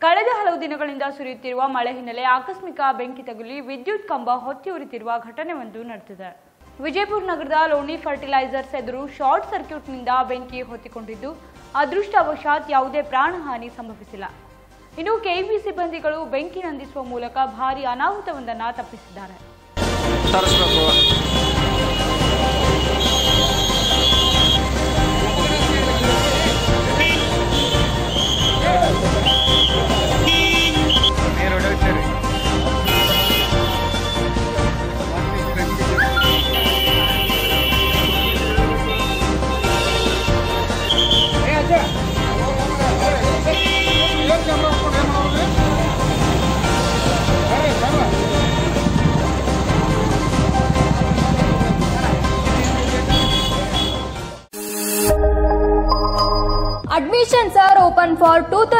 ಕಳೆದ ಹಲವು ದಿನಗಳಿಂದ ಸುರಿಯುತ್ತಿರುವ ಮಳೆ ಹಿನ್ನೆಲೆ ಆಕಸ್ಮಿಕ ಬೆಂಕಿ ತಗುಲಿ ವಿದ್ಯುತ್ ಕಂಬ ಹೊತ್ತಿ ಉರಿತಿರುವ ಘಟನೆಯೊಂದು ನಡೆದಿದೆ ವಿಜಯಪುರ ನಗರದ ಲೋಣಿ ಫರ್ಟಿಲೈಸರ್ಸ್ ಎದುರು ಶಾರ್ಟ್ ಸರ್ಕ್ಯೂಟ್ನಿಂದ ಬೆಂಕಿ ಹೊತ್ತಿಕೊಂಡಿದ್ದು ಅದೃಷ್ಟವಶಾತ್ ಯಾವುದೇ ಪ್ರಾಣಹಾನಿ ಸಂಭವಿಸಿಲ್ಲ ಇನ್ನು ಕೆಇಬಿ ಸಿಬ್ಬಂದಿಗಳು ಬೆಂಕಿ ನಂದಿಸುವ ಮೂಲಕ ಭಾರೀ ಅನಾಹುತವೊಂದನ್ನು ತಪ್ಪಿಸಿದ್ದಾರೆ ತರಿಸ್ಬೇಕು ನೀರು ಹೊಡೆಯುತ್ತೀರಿ Admissions are open for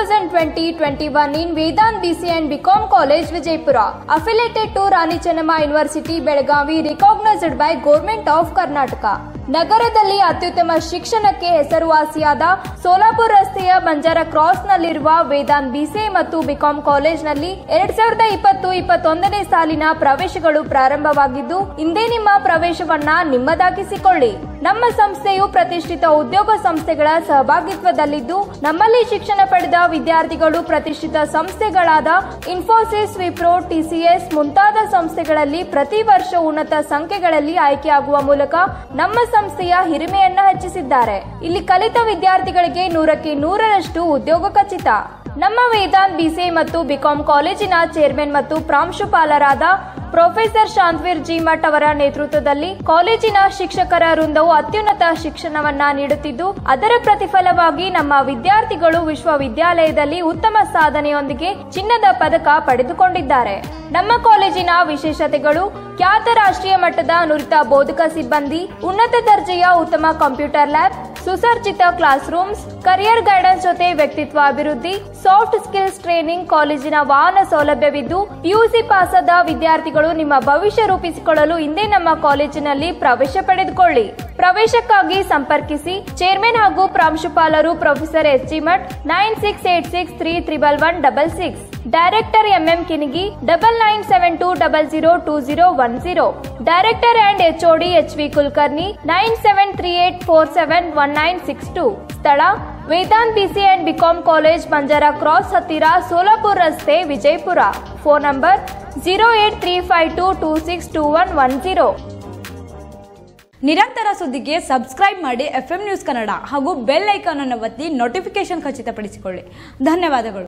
2020-21 in Vedant BC and BCom College Vijaypura. Affiliated to Rani Chennamma University Belgavi recognized by Government of Karnataka. ನಗರದಲ್ಲಿ ಅತ್ಯುತ್ತಮ ಶಿಕ್ಷಣಕ್ಕೆ ಹೆಸರುವಾಸಿಯಾದ ಸೋಲಾಪುರ ರಸ್ತೆಯ ಬಂಜಾರ ಕ್ರಾಸ್ನಲ್ಲಿರುವ ವೇದಾಂತ್ ಬಿಸಿಎ ಮತ್ತು ಬಿಕಾಂ ಕಾಲೇಜ್ನಲ್ಲಿ ಎರಡ್ ಸಾವಿರದ ಇಪ್ಪತ್ತು ಇಪ್ಪತ್ತೊಂದನೇ ಸಾಲಿನ ಪ್ರವೇಶಗಳು ಪ್ರಾರಂಭವಾಗಿದ್ದು ಇಂದೇ ನಿಮ್ಮ ಪ್ರವೇಶವನ್ನ ನಿಮ್ಮದಾಗಿಸಿಕೊಳ್ಳಿ ನಮ್ಮ ಸಂಸ್ಥೆಯು ಪ್ರತಿಷ್ಠಿತ ಉದ್ಯೋಗ ಸಂಸ್ಥೆಗಳ ಸಹಭಾಗಿತ್ವದಲ್ಲಿದ್ದು ನಮ್ಮಲ್ಲಿ ಶಿಕ್ಷಣ ಪಡೆದ ವಿದ್ಯಾರ್ಥಿಗಳು ಪ್ರತಿಷ್ಠಿತ ಸಂಸ್ಥೆಗಳಾದ ಇನ್ಫೋಸಿಸ್ ವಿಪ್ರೋ ಟಿಸಿಎಸ್ ಮುಂತಾದ ಸಂಸ್ಥೆಗಳಲ್ಲಿ ಪ್ರತಿ ವರ್ಷ ಉನ್ನತ ಸಂಖ್ಯೆಗಳಲ್ಲಿ ಆಯ್ಕೆಯಾಗುವ ಮೂಲಕ ನಮ್ಮ ಸಂಸ್ಥೆಯ ಹಿರಿಮೆಯನ್ನ ಹೆಚ್ಚಿಸಿದ್ದಾರೆ ಇಲ್ಲಿ ಕಲಿತ ವಿದ್ಯಾರ್ಥಿಗಳಿಗೆ ನೂರಕ್ಕೆ ನೂರರಷ್ಟು ಉದ್ಯೋಗ ಖಚಿತ ನಮ್ಮ ವೇದಾಂತ್ ಬಿಸಿಎ ಮತ್ತು ಬಿಕಾಂ ಕಾಲೇಜಿನ ಚೇರ್ಮನ್ ಮತ್ತು ಪ್ರಾಂಶುಪಾಲರಾದ ಪ್ರೊಫೆಸರ್ ಶಾಂತವೀರ್ ಜಿ ಮಠ್ ಅವರ ನೇತೃತ್ವದಲ್ಲಿ ಕಾಲೇಜಿನ ಶಿಕ್ಷಕರ ವೃಂದವು ಅತ್ಯುನ್ನತ ಶಿಕ್ಷಣವನ್ನ ನೀಡುತ್ತಿದ್ದು ಅದರ ಪ್ರತಿಫಲವಾಗಿ ನಮ್ಮ ವಿದ್ಯಾರ್ಥಿಗಳು ವಿಶ್ವವಿದ್ಯಾಲಯದಲ್ಲಿ ಉತ್ತಮ ಸಾಧನೆಯೊಂದಿಗೆ ಚಿನ್ನದ ಪದಕ ಪಡೆದುಕೊಂಡಿದ್ದಾರೆ ನಮ್ಮ ಕಾಲೇಜಿನ ವಿಶೇಷತೆಗಳು ಖ್ಯಾತ ರಾಷ್ಟ್ರೀಯ ಮಟ್ಟದ ನುರಿತ ಬೋಧಕ ಸಿಬ್ಬಂದಿ ಉನ್ನತ ದರ್ಜೆಯ ಉತ್ತಮ ಕಂಪ್ಯೂಟರ್ ಲ್ಯಾಬ್ ಸುಸರ್ಜಿತ ಕ್ಲಾಸ್ ರೂಮ್ಸ್ ಕರಿಯರ್ ಗೈಡೆನ್ಸ್ ಜೊತೆ ವ್ಯಕ್ತಿತ್ವ ಅಭಿವೃದ್ಧಿ ಸಾಫ್ಟ್ ಸ್ಕಿಲ್ಸ್ ಟ್ರೈನಿಂಗ್ ಕಾಲೇಜಿನ ವಾಹನ ಸೌಲಭ್ಯವಿದ್ದು ಪಿಯುಸಿ ಪಾಸಾದ ವಿದ್ಯಾರ್ಥಿಗಳು ನಿಮ್ಮ ಭವಿಷ್ಯ ರೂಪಿಸಿಕೊಳ್ಳಲು ಇಂದೇ ನಮ್ಮ ಕಾಲೇಜಿನಲ್ಲಿ ಪ್ರವೇಶ ಪಡೆದುಕೊಳ್ಳಿ ಪ್ರವೇಶಕ್ಕಾಗಿ ಸಂಪರ್ಕಿಸಿ ಚೇರ್ಮನ್ ಹಾಗೂ ಪ್ರಾಂಶುಪಾಲರು professor S G Math nine six eight six three triple one double six director MM Kinigi double nine seven two double zero two zero one zero director and HOD H V Kulkarni nine seven three eight four seven one nine six two ಸ್ಥಳ Vedant BC and BCom college Banjara cross ಹತ್ತಿರ ಸೋಲಾಪುರ್ ರಸ್ತೆ Vijayapura phone number zero eight three five two two six two one one zero ನಿರಂತರ ಸುದ್ದಿಗೆ subscribe ಮಾಡಿ F news Kannada ಹಾಗೂ bell icon ಅನ್ನು ಒತ್ತಿ notification ಖಚಿತಪಡಿಸಿಕೊಳ್ಳಿ ಧನ್ಯವಾದಗಳು